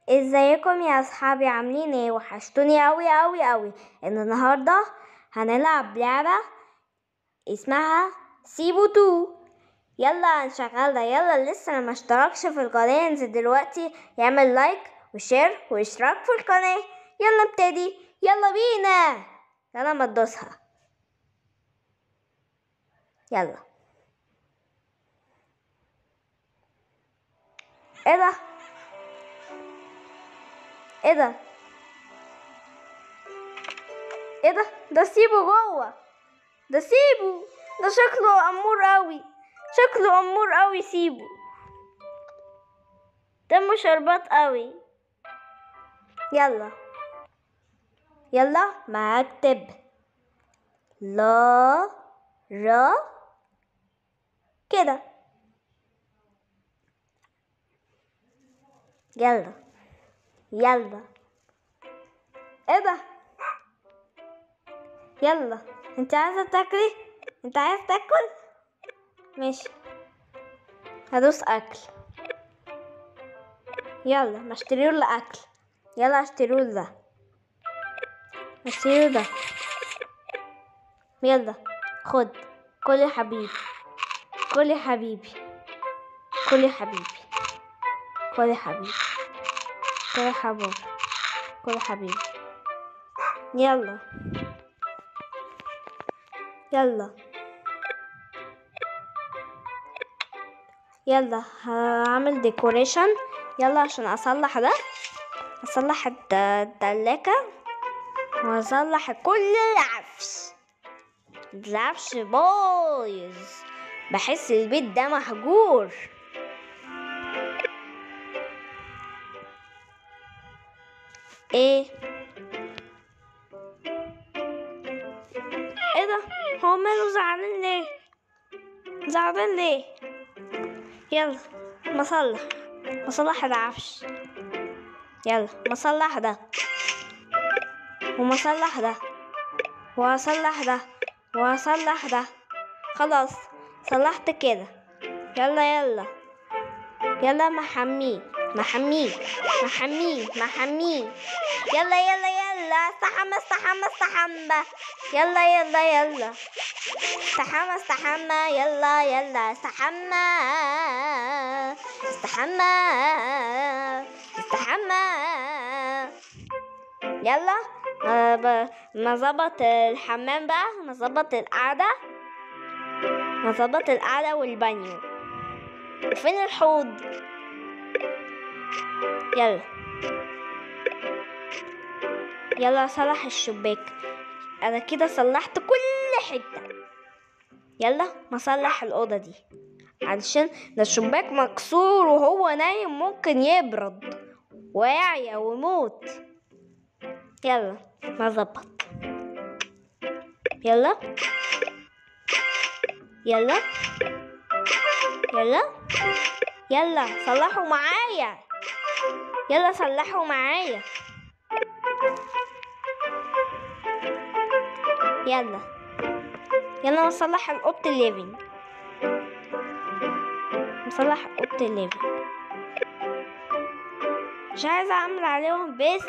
ازيكم يا اصحابي عاملين ايه وحشتوني اوي اوي اوي ان النهارده هنلعب لعبه اسمها سيبو تو يلا نشغلها يلا اللي لسه ما اشتركش في القناه ينزل دلوقتي يعمل لايك وشير واشتراك في القناه يلا ابتدي يلا بينا يلا ما تدوسها يلا ايه ده ايه ده ايه ده ده سيبه جوه ده سيبه ده شكله امور قوي شكله امور قوي سيبه دمه شربات قوي يلا يلا ما اكتب لا را كده يلا يلا ايه ده يلا انت عايزه تاكلي انت عايز تاكل ماشي هدوس اكل يلا ما اشتريله الاكل يلا اشتريله ده اشتريله ده يلا خد كل يا حبيبي كل يا حبيبي كل يا حبيبي كل يا حبيبي كل يا حبيبي كل يا حبيبي يلا يلا يلا هعمل ديكوريشن يلا عشان اصلح ده اصلح الت- التلاجة واصلح كل العفش العفش بايظ بحس البيت ده مهجور ايه ايه ده هو ماله زعلان ليه زعلان ليه يلا مصلح مصلح العفش يلا مصلح ده ومصلح ده واصلح ده واصلح ده خلاص صلحت كده يلا يلا يلا محميه محميه محميه محميه يلا يلا يلا استحمى استحمى استحمى يلا يلا يلا استحمى استحمى يلا يلا استحمى استحمى استحمى يلا ما ب- ما ظبط الحمام بقى ما ظبط القعدة ما ظبط القعدة والبانيو فين الحوض يلا يلا صلح الشباك انا كده صلحت كل حتة يلا نصلح الأوضة دي علشان ده الشباك مكسور وهو نايم ممكن يبرد ويعيا ويموت يلا نظبط يلا يلا يلا يلا صلحوا معايا يلا صلحوا معايا يلا يلا نصلح الأوضة الليفينج نصلح أوضة الليفينج مش عايزة أعمل عليهم بيست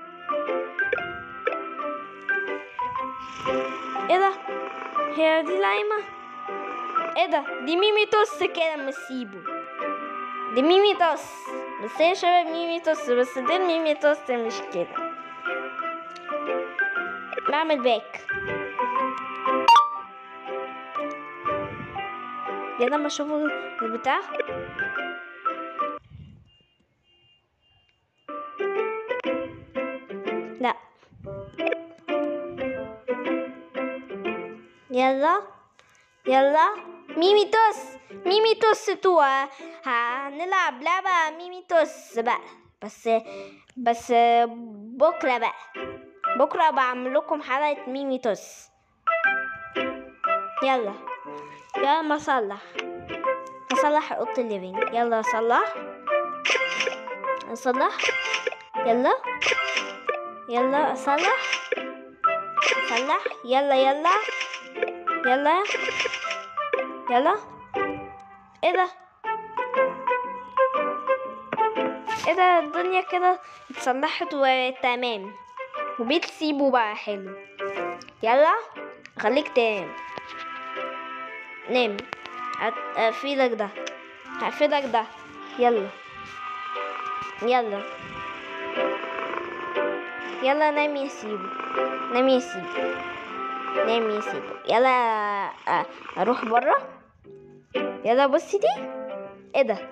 ايه ده هي دي لايمة ايه ده دي ميمي توس كده مسيبه دي ميمي توس بس هي شبه ميمي توس بس دي ميمي توس مش كده بعمل باك يلا ما اشوفوا البتاع لا يلا يلا ميمي توس ميمي توس تو هنلعب لعبة ميمي توس بقى بس بس بكرة بقى بكرة بعمل لكم حلقة ميمي توس يلا يلا ما اصلح اصلح اوضه الليفينج يلا اصلح اصلح يلا يلا اصلح اصلح يلا يلا يلا يلا ايه ده ايه ده الدنيا كده اتصلحت وتمام وبيت سيبه بقى حلو يلا خليك تنام نام هت- هفيدك ده هفيدك ده يلا يلا يلا نام يا سيبو نام يا سيبو نام يا سيبو يلا أ- اروح برا يلا بصي دي ايه ده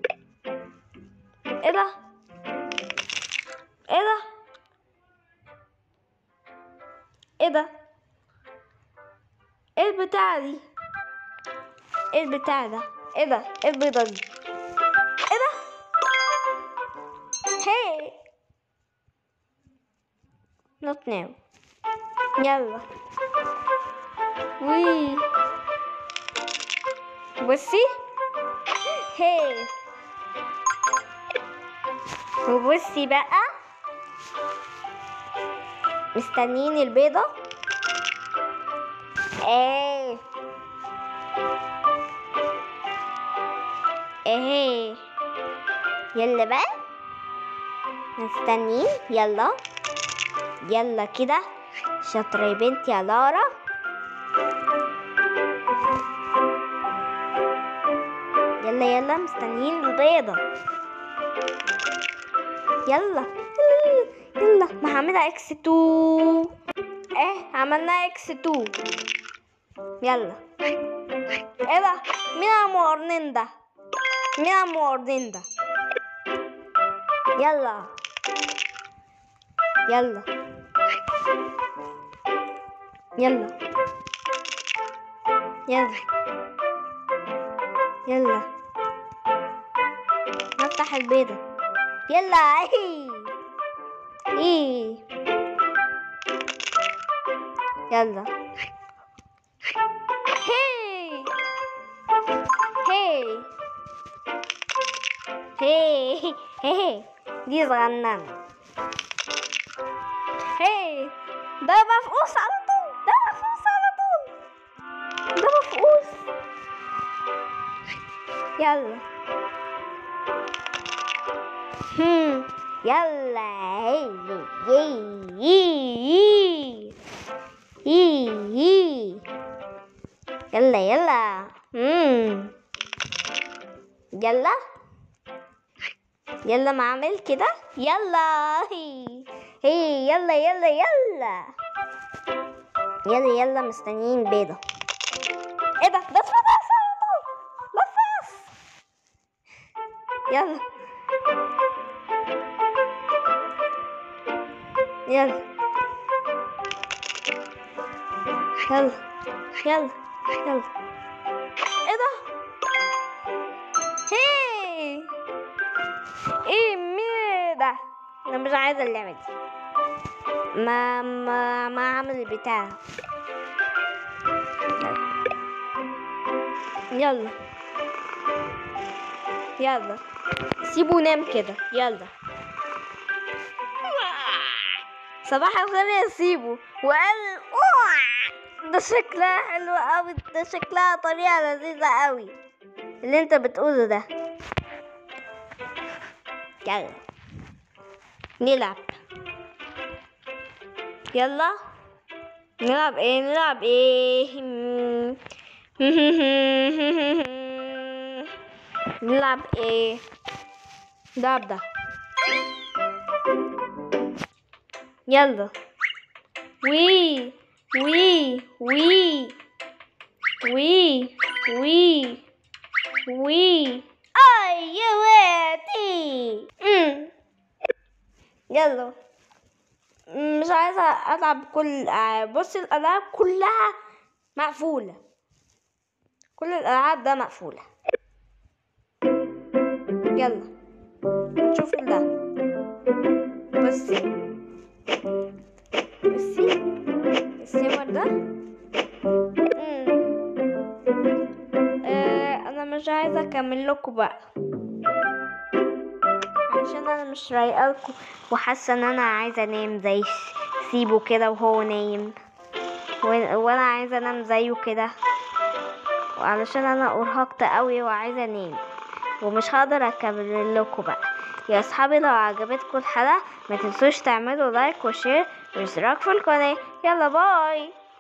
ايه ده ايه ده ايه ده ايه البتاعة دي ايه البتاع ده ايه ده ايه البيضة دي ايه ده هي not now يلا وي بصي هي وبصي بقى مستنيين البيضة ايه ايه يلا بقى مستنيين يلا يلا كده شاطرة يا بنتي يا لارا يلا يلا مستنيين البيضة يلا يلا ما هعملها اكس تو ايه عملنا اكس تو يلا ايه ده مين المقرنين ده مين المقرنين ده يلا يلا يلا يلا يلا نفتح البيضة يلا ايه ايه يلا هي هي هي هي دي صغننة هي ده مفقوس على طول ده مفقوس على طول ده مفقوس يلا هم يلا هي هي هي هي يلا يلا مم. يلا يلا ما اعمل كده يلا هي هي يلا يلا يلا يلا يلا مستنيين بيضة ايه ده ده اتفتح على طول لفاس يلا يلا يلا يلا يلا ايه ده هي ايه مين ده انا مش عايزه اللعبه دي ما ما ما اعمل البتاع يلا يلا سيبه نام كده يلا صباح الخير يا سيبو وقال أوه، ده شكلها حلو قوي ده شكلها طريقة لذيذة قوي اللي انت بتقوله ده يلا نلعب يلا نلعب ايه نلعب ايه نلعب ايه نلعب ده يلا وي وي وي وي وي وي ايواتي أمم. يلا أمم، مش عايزة ألعب كل الألعاب بص الألعاب كلها مقفولة كل الألعاب ده مقفولة يلا شوف ده بصي بصي الصور ده أمم. آه انا مش عايزه اكمل لكم بقى عشان انا مش رايقالكم وحاسه ان انا عايزه انام زي س- سيبو كده وهو نايم و- وانا عايزه انام زيه كده وعلشان انا ارهقت قوي وعايزه انام ومش هقدر اكمل لكم بقى يا اصحابي لو عجبتكم الحلقة ما تنسوش تعملوا لايك وشير واشتراك في القناة يلا باي